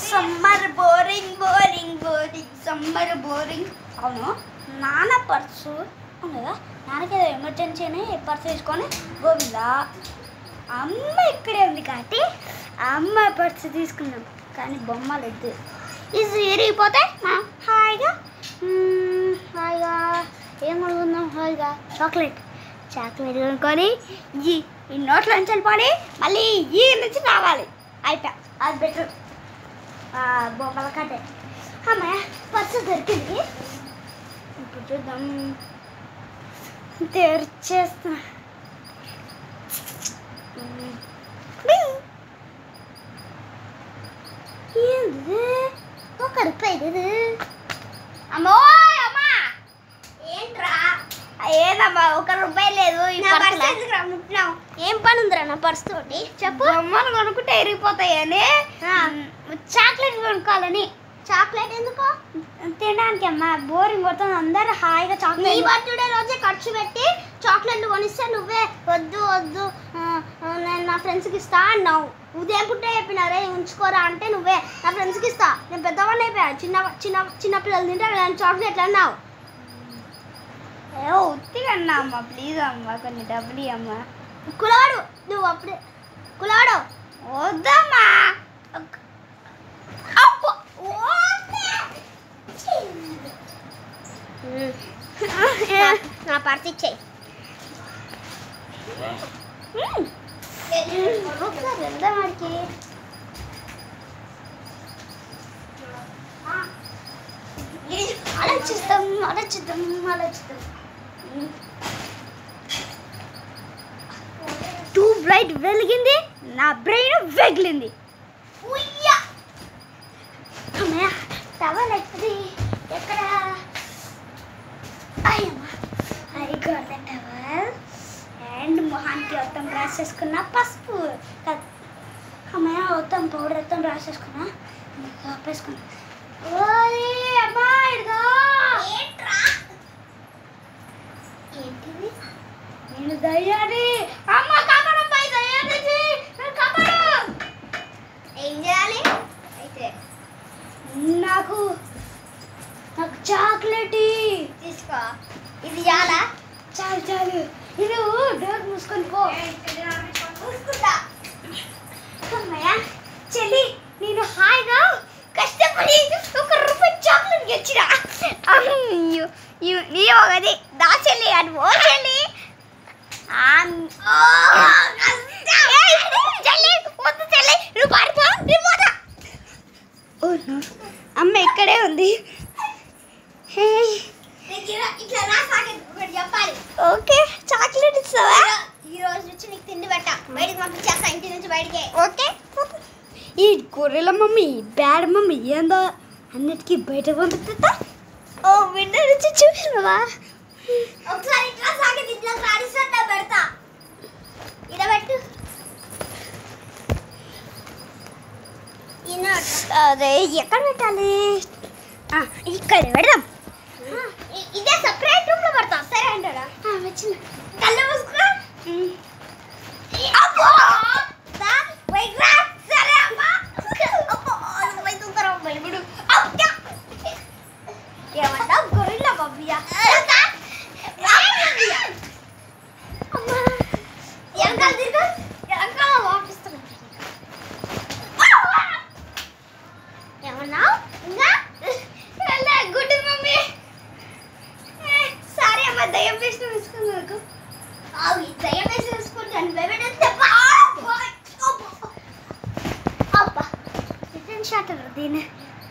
Summer boring boring boring summer boring అవును నాన్న purse అవును కదా నాన్నకి ఏదో ఎమర్జెన్సీ అని పర్సు తీసుకొని గోవిందా అమ్మ ఇక్కడే ఉంది కాబట్టి అమ్మ పర్సు తీసుకున్నాం కానీ బొమ్మలు వద్దు ఇది విరిగిపోతే మనం హాయిగా మ్మ్, హాయిగా ఏం కొనుక్కుందాం హాయిగా చాక్లెట్ చాక్లెట్ కొనుక్కొని ఈ ఈ నోట్లో నుంచి వెళ్ళిపోయి మళ్ళీ ఈ నుంచి రావాలి అయిపోయా అది బెటర్ బొమ్మల కంటే అమ్మాయ పర్సు దొరికింది ఇప్పుడు చూద్దాం తెరిచేస్తా ఏంది ఒక రూపాయి ఇది అమ్మోయ్ అమ్మా ఏంట్రా ఏదమ్మా ఒక రూపాయి లేదు ఈ నా పర్సులో. పర్సు ఎందుకురా ముట్టినావు? ఏం పని ఉందిరా నా పర్స్ తోటి చెప్పు బొమ్మలు కొనుక్కుంటే ఎరిగిపోతాయని చాక్లెట్ కొనుక్కోవాలని చాక్లెట్ ఎందుకు తినడానికి అమ్మా బోరింగ్ కొడుతుంది అందరూ హాయిగా నీ చాక్లెట్ బర్త్డే రోజే ఖర్చు పెట్టి చాక్లెట్లు కొనిస్తే నువ్వే వద్దు వద్దు ఆ, ఆ, నేను నా ఫ్రెండ్స్కి ఇస్తా అన్నావు ఉదయం పుట్టే చెప్పినారే ఉంచుకోరా అంటే నువ్వే నా ఫ్రెండ్స్కి ఇస్తా నేను పెద్దవాడిని అయిపోయా చిన్న చిన్న చిన్న పిల్లలు తింటే నేను చాక్లెట్లు అన్నావు ఏ ఉత్తిగా అన్నా అమ్మా ప్లీజ్ అమ్మా కొన్ని డబ్బులు అమ్మా కులవాడు నువ్వు అప్పుడే కులవాడు వద్దమ్మా అబ్బో, వద్దే. నా పర్స్ ఇచ్చేయి మ్మ్. ఒకసారి వెళ్దాం ఆడికి ఆలోచిస్తాం ఆలోచిద్దాం ఆలోచిద్దాం ట్యూబ్ లైట్ వెలిగింది నా బ్రెయిన్ వెగిలింది ఉయ్యా అమ్మయ్య టవల్ ఎక్కడి ఎక్కడ అయ్యమ్మ I got the towel and మొహానికి మొత్తం రాసేసుకున్న పసుపు కాదు. అమ్మయ్య మొత్తం పౌడర్ మొత్తం రాసేసుకున్నా ఆపేసుకున్నా ఓయ్ అమ్మా ఇదిగో ఏంటిది నేను దయ్యాని అమ్మ కాపాడు పై దయ్యాన్ని కాపాడు ఏం చేయాలి అయితే నాకు నాకు చాక్లెట్ ఇయ్యి. తీసుకో ఇది చాలా చాలు చాలు ఇది డోర్ మూసుకొని పో చూసుకుంటా అమ్మయ్య చెల్లి నేను హాయిగా కష్టపడి ఒక రూపాయి చాక్లెట్ గెలిచిన అయ్యో ఇవ్- నీ ఒకది దా చెల్లి అని ఓ చెల్లి ఆన్- ఓ, ఏయ్, చెల్లి వద్దు చెల్లి నువ్వు పారిపో నేను పోతా ఓ, no. అమ్మ ఇక్కడే ఉంది హే, నీకు ఇలా- ఇట్లా రా సాకెట్ ఒకటి చెప్పాలి ఓకే చాక్లెట్ ఇస్తావా ఈ రోజు నుంచి నీకు తిండి పెట్ట బయటకు పంపించేస్తా ఇంటి నుంచి బయటికి ఓకే ఈ గొర్రెల మమ్మీ బ్యాడ్ మమ్మీ ఏందో అన్నిటికీ బయట పంపిస్తా ఓ విండో నుంచి చూసినవా ఒకసారి ఇట్లా సాకెట్ ఇట్లా రాడిస్తా పెడతా ఇలా పెట్టు ఈయన అదే ఎక్కడ పెట్టాలి ఆ, ఇక్కడ పెడదాం ఇ- ఇదే సపరేట్ రూమ్ లో పెడతా సరే అంటాడా ఆ, వచ్చింది కళ్ళు మూసుకో ఉమ్. అబ్బో దా వెయిట్ రా సరే అమ్మా అబ్బో నువ్వు చూస్తారా భయపడు అబ్బా ఏమంటావు గొరిల్లా బబ్బియా వెనకాల తిరుగు వెనకాల వాపిస్తున్నా ఏమన్నావు ఇంకా గుడ్ మమ్మీ సరే అమ్మ దయ్యం వేసిన తీసుకున్నాకు అవి దయ్యం వేసి చూసుకుంటాను భయపెట్టేస్తే అబ్బా రిటర్న్ షాట్ దీని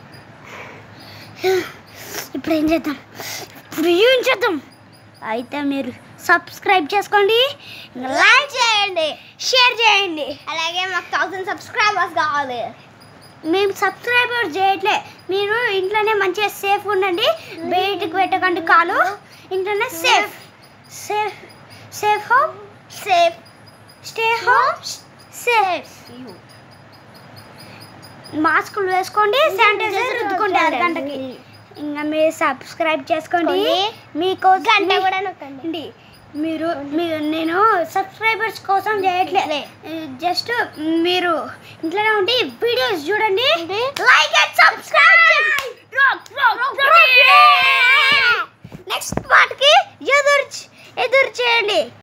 ఇప్పుడు ఏం చేద్దాం ఇప్పుడు ఏం చేద్దాం అయితే మీరు సబ్స్క్రైబ్ చేసుకోండి లైక్ చేయండి షేర్ చేయండి అలాగే మాకు థౌసండ్ సబ్స్క్రైబర్స్ కావాలి మేము సబ్స్క్రైబర్ చేయట్లే మీరు ఇంట్లోనే మంచిగా సేఫ్ ఉండండి బయటికి పెట్టకండి కాలు ఇంట్లోనే safe safe safe home safe stay home safe మాస్కులు వేసుకోండి శానిటైజర్ రుద్దుకోండి అరగంటకి ఇంకా మీరు సబ్స్క్రైబ్ చేసుకోండి మీకు గంట కూడా నొక్కండి అండి మీరు మీరు నేను సబ్స్క్రైబర్స్ కోసం చేయట్లే జస్ట్ మీరు ఇంట్లోనే ఉండి వీడియోస్ చూడండి లైక్ వాటికి ఎదురు ఎదురు చేయండి